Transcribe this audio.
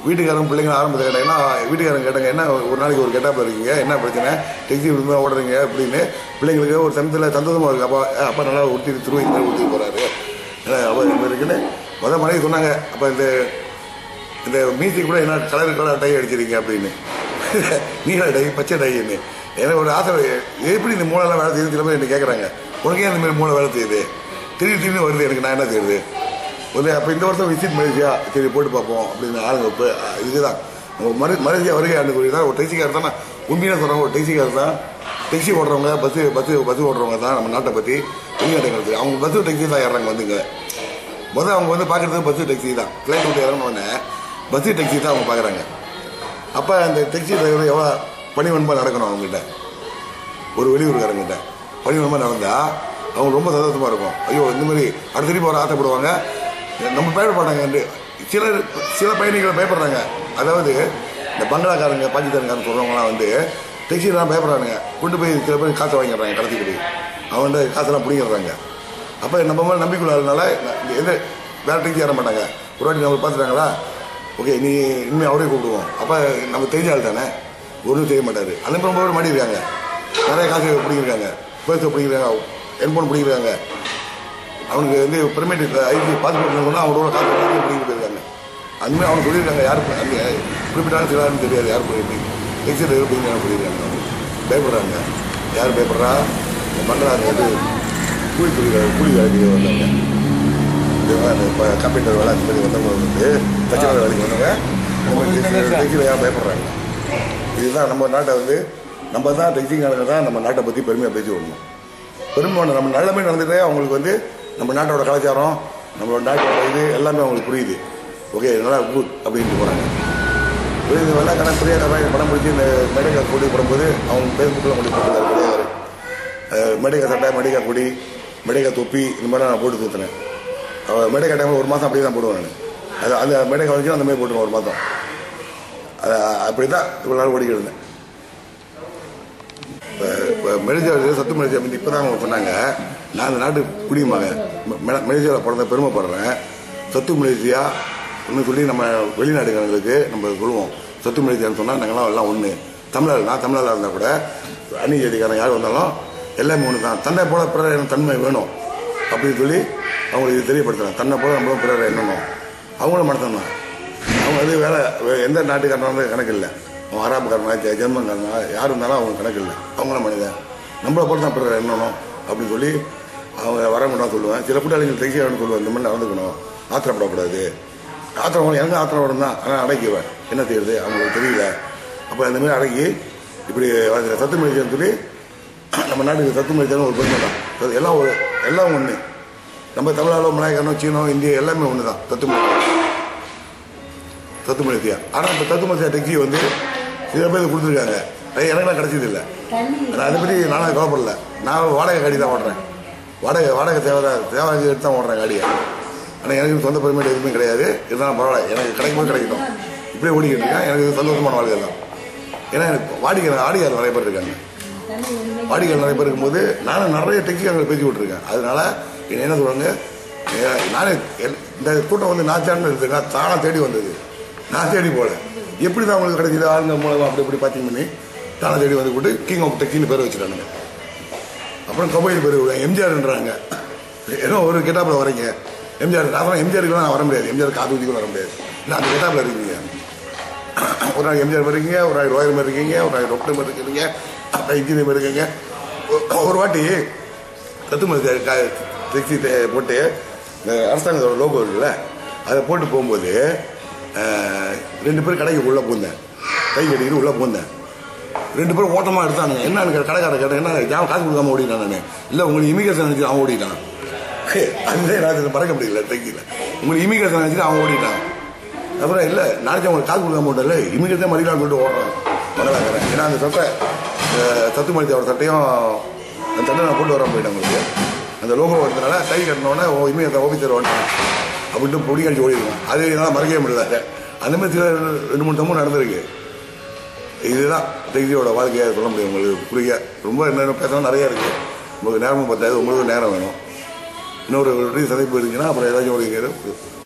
வீட்டுக்காரங்க பிள்ளைங்க ஆரம்பத்தில் கேட்டாங்கன்னா வீட்டுக்காரங்க கேட்டாங்க என்ன ஒரு நாளைக்கு ஒரு கெட்டாப்பில் இருக்கீங்க என்ன பிரச்சனை டெக்ஸி விடுமா ஓடுறீங்க அப்படின்னு பிள்ளைங்களுக்கு ஒரு சமயத்தில் சந்தோஷமாக இருக்கு அப்பா அஹ் அப்பா நல்லா உடுத்தி திருவி ஊற்றி போகிறாரு அப்போ இது இருக்குன்னு முதல் மனைவி சொன்னாங்க அப்போ இந்த இந்த மீசிக்கு கூட என்ன கலர் கலர் டை அடிச்சிருக்கீங்க அப்படின்னு நீல டை பச்சை டைன்னு எனக்கு ஒரு ஆசை எப்படி இந்த மூளைலாம் வேலை செய்யுது சில பேர் என்ன கேட்குறாங்க உனக்கே இந்த மாதிரி மூளை வேலை செய்யுது திடீர் திடீர்னு வருது எனக்கு நான் என்ன செய்யுது ஒரு அப்போ இந்த வருஷம் விசிட் மலேசியா சரி போட்டு பார்ப்போம் அப்படின்னு ஆளுங்க இப்போ இதுதான் நம்ம மரு மலேசியா வருகை ஆண்டு தான் ஒரு டெக்ஸிக்கார் தான் நான் உண்மையாக சொல்கிறேன் ஒரு டெக்ஸிக்கார் தான் டெக்ஸி ஓடுறவங்க பஸ்ஸு பஸ்ஸு பஸ் ஓடுறவங்க தான் நம்ம நாட்டை பற்றி வெளிநாட்டுங்களுக்கு அவங்க பஸ்ஸு டெக்ஸி தான் ஏறுறாங்க வந்துங்க முதல்ல அவங்க வந்து பார்க்குறது பஸ்ஸு டெக்ஸி தான் ஃப்ளைட் விட்டு இறங்கினோடனே பஸ்ஸு டெக்ஸி தான் அவங்க பார்க்குறாங்க அப்போ அந்த டெக்ஸி டிரைவர் எவ்வளோ பணிவன்பா நடக்கணும் அவங்ககிட்ட ஒரு வெளியூருக்காரங்கிட்ட பணிவன்பா நடந்தா அவங்க ரொம்ப சந்தோஷமா இருக்கும் ஐயோ இந்த மாதிரி அடுத்த திருப்பி வர ஆசைப்படுவாங்க நம்ம பயப்பட சில சில பயணிகள் பயப்படுறாங்க அதாவது இந்த பங்களாக்காரங்க பாகிஸ்தான்காரங்க சொல்றவங்கலாம் வந்து டெக்ஸிலாம் பயப்படுறாங்க கொண்டு போய் சில பேர் காசை வாங்கிடுறாங்க கடத்திட்டு போய் அவன்கிட்ட காசெல்லாம் பிடிங்கிடுறாங்க அப்போ நம்ம மேலே நம்பிக்கையுள்ளதுனால எந்த வேற டெக்ஸி ஏற மாட்டாங்க ஒரு வாட்டி நம்ம பார்த்துட்டாங்களா ஓகே நீ இனிமேல் அவரே கூப்பிடுவோம் அப்போ நம்ம தெரிஞ்ச ஆள் தானே ஒன்றும் செய்ய மாட்டார் அந்த மாதிரி ரொம்ப பேர் மாட்டியிருக்காங்க நிறைய காசு பிடிக்கிறாங்க பேச பிடிக்கிறாங்க ஹெல்போன் பிடிக்கிறாங்க அவனுக்கு வந்து பெர்மிட் ஐடி பாஸ்போர்ட் சொன்னால் அவனோட காசு வாங்கி பிடிக்கிட்டு போயிருக்காங்க அதுமாதிரி அவனுக்கு சொல்லியிருக்காங்க யார் அந்த குறிப்பிட்டாலும் சிலாருன்னு தெரியாது யார் போயிட்டு எக்ஸிட் எது பிடிக்கிறாங்க சொல்லியிருக்காங்க அவங்க பயப்படுறாங்க யார் பயப்படுறா இந்த மங்களாங்க வந்து கூலி தொழில் கூலி வேலைக்கு வந்தாங்க இப்போ கம்ப்யூட்டர் வேலை அந்த மாதிரி வந்தவங்க வந்து தச்சனை வேலைக்கு வந்தவங்க டெக்ஸியில் ஏன் பயப்படுறாங்க இதுதான் நம்ம நாட்டை வந்து நம்ம தான் டெக்ஸிங்காரங்க தான் நம்ம நாட்டை பற்றி பெருமையாக பேசி விடணும் பெருமை வேணும். நம்ம நல்ல மாதிரி நடந்துட்டே அவங்களுக்கு வந்து நம்ம நாட்டோட கலாச்சாரம் நம்மளோட நாட்டோட இது எல்லாமே அவங்களுக்கு புரியுது ஓகே நல்லா குட் அப்படின்ட்டு போகிறாங்க இந்த வெள்ளாக்கான பிரியாக்காரன் படம் பிடிச்சி இந்த மெடிக்கா கொடி போடும்போது அவங்க ஃபேஸ்புக்கில் கொண்டு போட்டுருக்காரு பிரியாக்காரு மெடிக்கா சட்டை மெடிக்கா கொடி மெடிக்கா தொப்பி இந்த மாதிரி நான் போட்டு சுற்றுனேன் மெடிக்கா டைமில் ஒரு மாதம் அப்படியே தான் போடுவேன் நான் அது அந்த மெடிக்கா வச்சு அந்த மாதிரி போட்டுருவேன் ஒரு மாதம் அது அப்படி தான் இவ்வளோ நாள் ஓடிக்கிட்டு இருந்தேன் இப்போ மெலிஜா சத்து மெலிஜா வந்து இப்போ தான் அவங்க சொன்னாங்க நான் இந்த நாட்டு குடிமகன் மெலிஜாவில் பிறந்த பெருமைப்படுறேன் சத்து மலேசியா இன்னும் சொல்லி நம்ம வெளிநாடுகளுக்கு நம்ம சொல்லுவோம் சத்து மலேசியான்னு சொன்னால் நாங்கள்லாம் எல்லாம் ஒன்று தமிழர் நான் தமிழராக இருந்தால் கூட அந்நிய ஜாதிக்காரன் யார் வந்தாலும் எல்லாமே ஒன்று தான் தன்னை போல பிறர் எனக்கு தன்மை வேணும் அப்படின்னு சொல்லி அவங்களுக்கு இது தெரியப்படுத்துறாங்க தன்னை போல நம்மளும் பிறர் என்னணும் அவங்களும் மனசம் தான் அவங்க வந்து வேலை வே- எந்த நாட்டுக்காரனாக இருந்தாலும் கணக்கு இல்லை அவன் அராபுக்காரனா ஜெ- ஜெர்மன்காரனா யார் இருந்தாலும் அவங்க கணக்கு இல்லை அவங்களும் மனிதன் நம்மளை போல தான் பிறர் என்னணும் அப்படின்னு சொல்லி அவங்க வரமுன்னா சொல்லுவேன் சில கூட்டாளிகள் தைக்கியான்னு சொல்லுவேன் இந்த மாதிரி நடந்துக்கணும் ஆத்திரப்படக்கூடாது ஆத்திரம் வரும். எனக்கு ஆத்திரம் வரும் தான் ஆனால் அடக்கிவேன் என்ன செய்யுது அவங்களுக்கு தெரியல அப்போ இந்த மாதிரி அடக்கி இப்படி வந்து சத்து மனிதன் சொல்லி நம்ம நாட்டுக்கு சத்து மனிதன் ஒரு பெருமை தான் அது எல்லாம் ஒரு எல்லாம் ஒன்று நம்ம தமிழாலோ மலாய்க்காரனோ சீனோ இந்தியா எல்லாமே ஒன்று தான் சத்து மனிதன் தத்து மலேசியா ஆனால் இப்போ தத்து மலேசியா டெக்ஸி வந்து சில பேர் கொடுத்துருக்காங்க அது எனக்குலாம் கிடைச்சது இல்லை நான் அதை பற்றி நானும் கவலைப்படல நான் வாடகை காடி தான் ஓடுறேன் வாடகை வாடகை தேவை தான் தேவை எடுத்து தான் ஓடுறேன் காடியை ஆனால் எனக்கு சொந்த பெருமைடு எதுவுமே கிடையாது இருந்தாலும் பரவாயில்ல எனக்கு கிடைக்கும்போது கிடைக்கட்டும் இப்படியே ஓடிக்கிட்டு இருக்கேன் எனக்கு இது சந்தோஷமான வாழ்க்கை தான் ஏன்னா எனக்கு வாடிக்கை ஆடியார் நிறைய பேர் இருக்காங்க வாடிக்கையாளர் நிறைய பேர் இருக்கும்போது நானும் நிறைய டெக்ஸிக்காரங்களை பேசி விட்டுருக்கேன் அதனால என்ன என்ன சொல்லுவாங்க ஏ- நானே எல்- இந்த கூட்டம் வந்து நான் சேர்ந்து இருந்துங்க தானாக தேடி வந்தது நான் தேடி போல எப்படி தான் உங்களுக்கு கிடைச்சது ஆளுங்க மூலமாக அப்படி இப்படி பார்த்தீங்க பண்ணி தானே தேடி வந்து போட்டு கிங் ஆஃப் டெக்ஸின்னு பேர் வச்சுட்டானுங்க அப்புறம் கபோயில் பேர் விடுவேன் எம்ஜிஆர்ன்றாங்க ஏதோ ஒரு கெட்டாப்பில் வரீங்க எம்ஜிஆர் அப்புறம் எம்ஜிஆருக்கு நான் வர முடியாது எம்ஜிஆர் காது ஊதிக்கு வர முடியாது இல்லை அந்த கெட்டாப்பில் இருக்கீங்க ஒரு நாள் எம்ஜிஆர் மாதிரி இருக்கீங்க ஒரு நாள் ரோயல் மாதிரி இருக்கீங்க ஒரு நாள் டாக்டர் மாதிரி இருக்கீங்க அப்புறம் இன்ஜினியர் மாதிரி இருக்கீங்க ஒரு- ஒரு வாட்டி தத்துமதி டெக்ஸி போட்டு இந்த அரசாங்கத்தோட லோகோ இருக்குல்ல அதை போட்டு போகும்போது அஹ், ரெண்டு பேரும் கடைக்கு உள்ளே பூந்தேன் கை கட்டிக்கிட்டு உள்ளே பூந்தேன் ரெண்டு பேரும் ஓட்டமாக எடுத்தானுங்க என்னன்னு கடைக்காரர் கேட்டேன் என்ன ஜாம காசு கொடுக்காம ஓடிட்டான் நான் இல்லை உங்களுக்கு இமிகிரேஷன் நினச்சி அவன் ஓடிட்டான் அதுதான் நான் மறக்க முடியல டெக்கியில் உங்களுக்கு இமிகிரேஷன் நினச்சிட்டு அவன் ஓடிட்டான் அப்புறம் இல்லை நாளைக்கு அவங்களுக்கு காசு கொடுக்காம ஓட்டல இமிகிரேஷன் மறிக்கலாம்னு சொல்லிட்டு ஓடுறான் மங்களாக்கிறேன் ஏன்னா அந்த சட்டை அஹ், சத்து மருத்துவோட சட்டையும் அந்த சட்டை நான் போட்டு வர போயிட்டேன் உங்களுக்கு அந்த லோகோ வந்ததுனால கை கட்டினோடனே ஓ இமிகிரேஷன் ஆஃபீஸர் வந்துட்டான் அப்படின்ட்டு பொடி கடிச்சு ஓடிடுவேன் அது என்னால் மறக்கவே முடியல அந்த மாதிரி சில ரெண்டு மூணு தம்பு நடந்திருக்கு இதுதான் டெக்ஸியோட வாழ்க்கையை சொல்ல முடியும் உங்களுக்கு புரிய ரொம்ப என்ன பேசணும் நிறைய இருக்கு உங்களுக்கு நேரமும் பத்தாது உங்களுக்கு நேரம் வேணும் இன்னொரு சந்திப்பு இருக்குன்னா அப்புறம் ஏதாச்சும் ஒரு